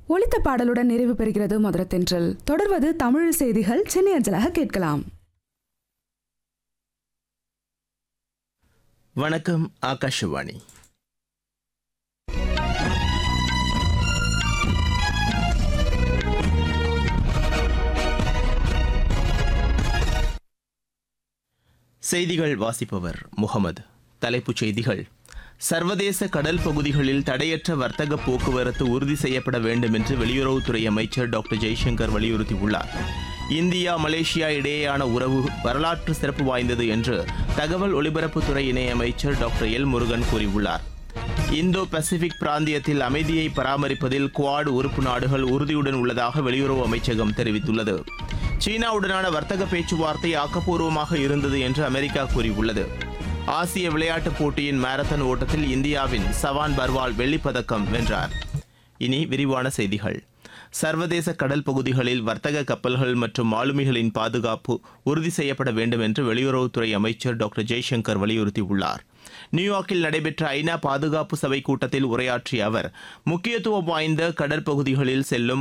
ஒலித்த பாடலுடன் நிறைவு பெறுகிறது மதுரை தென்றல் தொடர்வது தமிழ் செய்திகள் சென்னை அஞ்சலாக கேட்கலாம் வணக்கம் ஆகாஷவாணி செய்திகள் வாசிப்பவர் முகமது தலைப்புச் செய்திகள் சர்வதேச கடல் பகுதிகளில் தடையற்ற வர்த்தக போக்குவரத்து உறுதி செய்யப்பட வேண்டும் என்று வெளியுறவுத்துறை அமைச்சர் டாக்டர் ஜெய்சங்கர் வலியுறுத்தியுள்ளார் இந்தியா மலேசியா இடையேயான உறவு வரலாற்று சிறப்பு வாய்ந்தது என்று தகவல் ஒலிபரப்புத்துறை இணையமைச்சர் டாக்டர் எல் முருகன் கூறியுள்ளார் இந்தோ பசிபிக் பிராந்தியத்தில் அமைதியை பராமரிப்பதில் குவாட் உறுப்பு நாடுகள் உறுதியுடன் உள்ளதாக வெளியுறவு அமைச்சகம் தெரிவித்துள்ளது சீனாவுடனான வர்த்தக பேச்சுவார்த்தை ஆக்கப்பூர்வமாக இருந்தது என்று அமெரிக்கா கூறியுள்ளது ஆசிய விளையாட்டுப் போட்டியின் மாரத்தான் ஓட்டத்தில் இந்தியாவின் சவான் பர்வால் வெள்ளிப்பதக்கம் வென்றார் இனி விரிவான செய்திகள் சர்வதேச கடல் பகுதிகளில் வர்த்தக கப்பல்கள் மற்றும் மாலுமிகளின் பாதுகாப்பு உறுதி செய்யப்பட வேண்டும் என்று வெளியுறவுத்துறை அமைச்சர் டாக்டர் ஜெய்சங்கர் வலியுறுத்தியுள்ளார் நியூயார்க்கில் நடைபெற்ற ஐநா பாதுகாப்பு சபை கூட்டத்தில் உரையாற்றிய அவர் முக்கியத்துவம் வாய்ந்த கடற்பகுதிகளில் செல்லும்